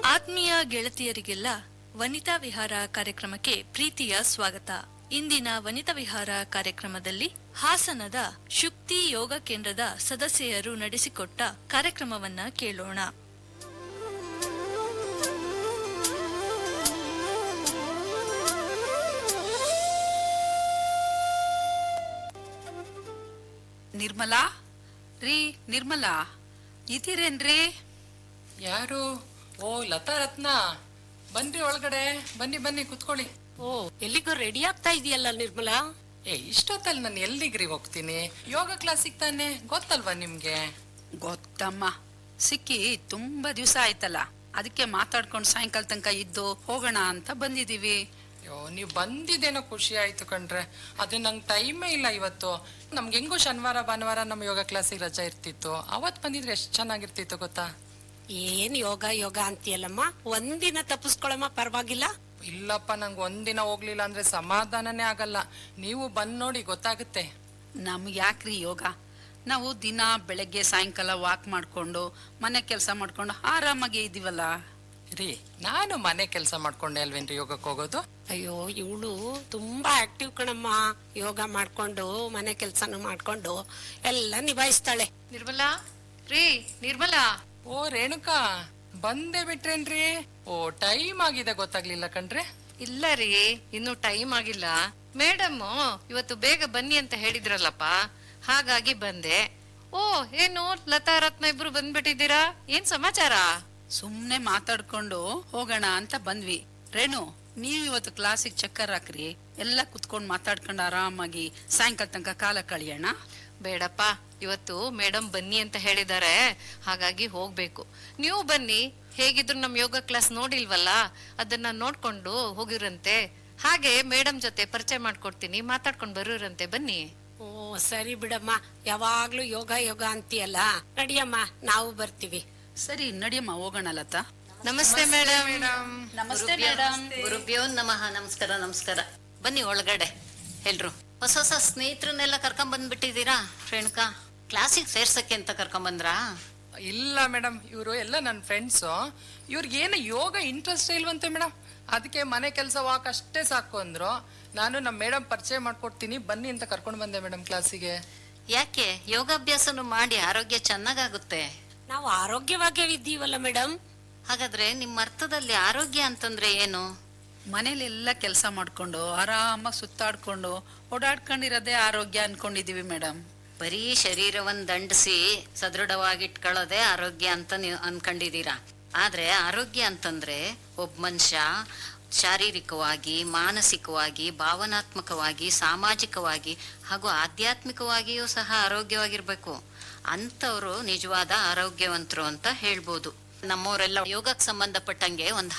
ಆತ್ಮೀಯ ಗೆಳತಿಯರಿಗೆಲ್ಲ ವನಿತಾ ವಿಹಾರ ಕಾರ್ಯಕ್ರಮಕ್ಕೆ ಪ್ರೀತಿಯ ಸ್ವಾಗತ ಇಂದಿನ ವನಿತಾ ವಿಹಾರ ಕಾರ್ಯಕ್ರಮದಲ್ಲಿ ಹಾಸನದ ಶುಕ್ತಿ ಯೋಗ ಕೇಂದ್ರದ ಸದಸ್ಯರು ನಡೆಸಿಕೊಟ್ಟ ಕಾರ್ಯಕ್ರಮವನ್ನ ಕೇಳೋಣ ನಿರ್ಮಲಾ ರೀ ನಿರ್ಮಲಾ ಇದ್ದೀರೇನ್ರಿ ಯಾರು ಓ ಲತಾ ರತ್ನ ಬನ್ರಿ ಒಳಗಡೆ ಬನ್ನಿ ಬನ್ನಿ ಕುತ್ಕೊಳ್ಳಿ ಓ ಎಲ್ಲಿಗೋ ರೆಡಿ ಆಗ್ತಾ ಇದೆಯಲ್ಲ ನಿರ್ಮಲಾ ಏ ಇಷ್ಟೊತ್ತಲ್ಲಿ ನಾನು ಎಲ್ಲಿಗ್ರಿ ಹೋಗ್ತೀನಿ ಯೋಗ ಕ್ಲಾಸಿಗೆ ತಾನೆ ಗೊತ್ತಲ್ವಾ ನಿಮ್ಗೆ ಗೊತ್ತಮ್ಮ ಸಿಕ್ಕಿ ತುಂಬಾ ದಿವಸ ಆಯ್ತಲ್ಲ ಅದಕ್ಕೆ ಮಾತಾಡ್ಕೊಂಡು ಸಾಯಂಕಾಲ ತನಕ ಇದ್ದು ಹೋಗೋಣ ಅಂತ ಬಂದಿದೀವಿ ಅಯ್ಯೋ ನೀವು ಬಂದಿದ್ದೇನೋ ಖುಷಿ ಆಯ್ತು ಕಣ್ರೆ ಅದೇ ನಂಗೆ ಟೈಮೇ ಇಲ್ಲ ಇವತ್ತು ನಮ್ಗೆ ಹೆಂಗೋ ಶನಿವಾರ ಭಾನುವಾರ ನಮ್ಮ ಯೋಗ ಕ್ಲಾಸಿಗೆ ರಜಾ ಇರ್ತಿತ್ತು ಅವತ್ ಬಂದಿದ್ರೆ ಎಷ್ಟು ಚೆನ್ನಾಗಿರ್ತಿತ್ತು ಗೊತ್ತಾ ಏನ್ ಯೋಗ ಯೋಗ ಅಂತೀಯಲ್ಲಮ್ಮ ಒಂದಿನ ತಪ್ಪಿಸ್ಕೊಳಮ್ಮ ಪರವಾಗಿಲ್ಲ ಇಲ್ಲಪ್ಪ ನಂಗೆ ಒಂದಿನ ಹೋಗ್ಲಿಲ್ಲ ಅಂದ್ರೆ ಸಮಾಧಾನನೇ ಆಗಲ್ಲ ನೀವು ಬಂದ್ ನೋಡಿ ಗೊತ್ತಾಗುತ್ತೆ ನಮ್ಗೆ ಯಾಕ್ರಿ ಯೋಗ ನಾವು ದಿನ ಬೆಳಗ್ಗೆ ಸಾಯಂಕಾಲ ವಾಕ್ ಮಾಡ್ಕೊಂಡು ಮನೆ ಕೆಲಸ ಮಾಡ್ಕೊಂಡು ಆರಾಮಾಗಿ ಇದೀವಲ್ಲ ರೀ ನಾನು ಮನೆ ಕೆಲಸ ಮಾಡ್ಕೊಂಡೆ ಅಲ್ವೇನ್ರಿ ಯೋಗಕ್ಕೆ ಹೋಗೋದು ಅಯ್ಯೋ ಇವಳು ತುಂಬಾ ಆಕ್ಟಿವ್ ಕಣಮ್ಮ ಯೋಗ ಮಾಡ್ಕೊಂಡು ಮನೆ ಕೆಲ್ಸನೂ ಮಾಡ್ಕೊಂಡು ಎಲ್ಲ ನಿಭಾಯಿಸ್ತಾಳೆ ನಿರ್ಮಲಾ ರೀ ನಿರ್ಮಲಾ ಓ ರೇಣುಕಾ ಬಂದೇ ಬಿಟ್ರೇನ್ರಿ ಓ ಟೈಮ್ ಆಗಿದೆ ಗೊತ್ತಾಗ್ಲಿಲ್ಲ ಕಣ್ರೆ ಇಲ್ಲ ರೀ ಇನ್ನು ಟೈಮ್ ಆಗಿಲ್ಲ ಮೇಡಮ್ ಇವತ್ತು ಬೇಗ ಬನ್ನಿ ಅಂತ ಹೇಳಿದ್ರಲ್ಲಪ್ಪ ಹಾಗಾಗಿ ಬಂದೆ ಓ ಏನು ಲತಾ ರತ್ನ ಇಬ್ರು ಬಂದ್ಬಿಟ್ಟಿದ್ದೀರಾ ಏನ್ ಸಮಾಚಾರ ಸುಮ್ನೆ ಮಾತಾಡ್ಕೊಂಡು ಹೋಗೋಣ ಅಂತ ಬಂದ್ವಿ ರೇಣು ನೀವ್ ಇವತ್ತು ಕ್ಲಾಸಿಗೆ ಚಕ್ಕರ್ ಹಾಕ್ರಿ ಎಲ್ಲ ಕುತ್ಕೊಂಡು ಮಾತಾಡ್ಕೊಂಡು ಆರಾಮಾಗಿ ಸಾಯಂಕಾಲ ತನಕ ಕಾಲ ಕಳಿಯೋಣ ಬೇಡಪ್ಪ ಇವತ್ತು ಮೇಡಮ್ ಬನ್ನಿ ಅಂತ ಹೇಳಿದ್ದಾರೆ ಹಾಗಾಗಿ ಹೋಗ್ಬೇಕು ನೀವು ಬನ್ನಿ ಹೇಗಿದ್ರು ನಮ್ ಯೋಗ ಕ್ಲಾಸ್ ನೋಡಿಲ್ವಲ್ಲ ಅದನ್ನ ನೋಡ್ಕೊಂಡು ಹೋಗಿರಂತೆ ಹಾಗೆ ಮೇಡಮ್ ಜೊತೆ ಪರಿಚಯ ಮಾಡ್ಕೊಡ್ತೀನಿ ಮಾತಾಡ್ಕೊಂಡು ಬರೋರಂತೆ ಬನ್ನಿ ಓ ಸರಿ ಬಿಡಮ್ಮ ಯಾವಾಗ್ಲೂ ಯೋಗ ಯೋಗ ಅಂತೀಯಲ್ಲ ನಡಿಯಮ್ಮ ನಾವು ಬರ್ತೀವಿ ಸರಿ ನಡಿಯಮ್ಮ ಹೋಗೋಣ ಲತಾ ನಮಸ್ತೆ ಮೇಡಮ್ ನಮಸ್ತೆ ಮೇಡಮ್ ಗುರುಭ್ಯೋ ನಮಃ ನಮಸ್ಕಾರ ನಮಸ್ಕಾರ ಬನ್ನಿ ಒಳಗಡೆ ಎಲ್ರು ಹೊಸ ಹೊಸ ಸ್ನೇಹಿತರನ್ನೆಲ್ಲ ಕರ್ಕೊಂಡ್ ಬಂದ್ಬಿಟ್ಟಿದ್ದೀರಾ ರೇಣುಕಾ ಕ್ಲಾಸಿಗೆ ಸೇರ್ಸಕ್ಕೆ ಅಂತ ಕರ್ಕೊಂಡ್ ಬಂದ್ರಾ ಇಲ್ಲ ಮೇಡಮ್ ಇವರು ಎಲ್ಲ ನನ್ನ ಫ್ರೆಂಡ್ಸು ಇವ್ರಿಗೆ ಏನು ಯೋಗ ಇಂಟ್ರೆಸ್ಟ್ ಇಲ್ವಂತೆ ಮೇಡಮ್ ಅದಕ್ಕೆ ಮನೆ ಕೆಲಸ ವಾಕ್ ಅಷ್ಟೇ ಸಾಕು ಅಂದ್ರು ನಾನು ನಮ್ಮ ಮೇಡಮ್ ಪರಿಚಯ ಮಾಡ್ಕೊಡ್ತೀನಿ ಬನ್ನಿ ಅಂತ ಕರ್ಕೊಂಡು ಬಂದೆ ಮೇಡಮ್ ಕ್ಲಾಸಿಗೆ ಯಾಕೆ ಯೋಗಾಭ್ಯಾಸನು ಮಾಡಿ ಆರೋಗ್ಯ ಚೆನ್ನಾಗಾಗುತ್ತೆ ನಾವು ಆರೋಗ್ಯವಾಗೇ ಇದ್ದೀವಲ್ಲ ಮೇಡಮ್ ಹಾಗಾದ್ರೆ ನಿಮ್ಮ ಅರ್ಥದಲ್ಲಿ ಆರೋಗ್ಯ ಅಂತಂದ್ರೆ ಏನು ಮನೇಲೆಲ್ಲ ಕೆಲಸ ಮಾಡ್ಕೊಂಡು ಆರಾಮಾಗಿ ಸುತ್ತಾಡ್ಕೊಂಡು ಓಡಾಡ್ಕೊಂಡಿರೋದೇ ಆರೋಗ್ಯ ಅನ್ಕೊಂಡಿದೀವಿ ಮೇಡಮ್ ಬರೀ ಶರೀರವನ್ನ ದಂಡಿಸಿ ಸದೃಢವಾಗಿಟ್ಕೊಳ್ಳೋದೇ ಆರೋಗ್ಯ ಅಂತ ನೀವು ಅನ್ಕೊಂಡಿದೀರಾ ಆದ್ರೆ ಆರೋಗ್ಯ ಅಂತಂದ್ರೆ ಒಬ್ಬ ಮನುಷ್ಯ ಶಾರೀರಿಕವಾಗಿ ಮಾನಸಿಕವಾಗಿ ಭಾವನಾತ್ಮಕವಾಗಿ ಸಾಮಾಜಿಕವಾಗಿ ಹಾಗೂ ಆಧ್ಯಾತ್ಮಿಕವಾಗಿಯೂ ಸಹ ಆರೋಗ್ಯವಾಗಿರ್ಬೇಕು ಅಂಥವ್ರು ನಿಜವಾದ ಆರೋಗ್ಯವಂತರು ಅಂತ ಹೇಳ್ಬೋದು ನಮ್ಮವರೆಲ್ಲ ಯೋಗಕ್ಕೆ ಸಂಬಂಧಪಟ್ಟಂಗೆ ಒಂದು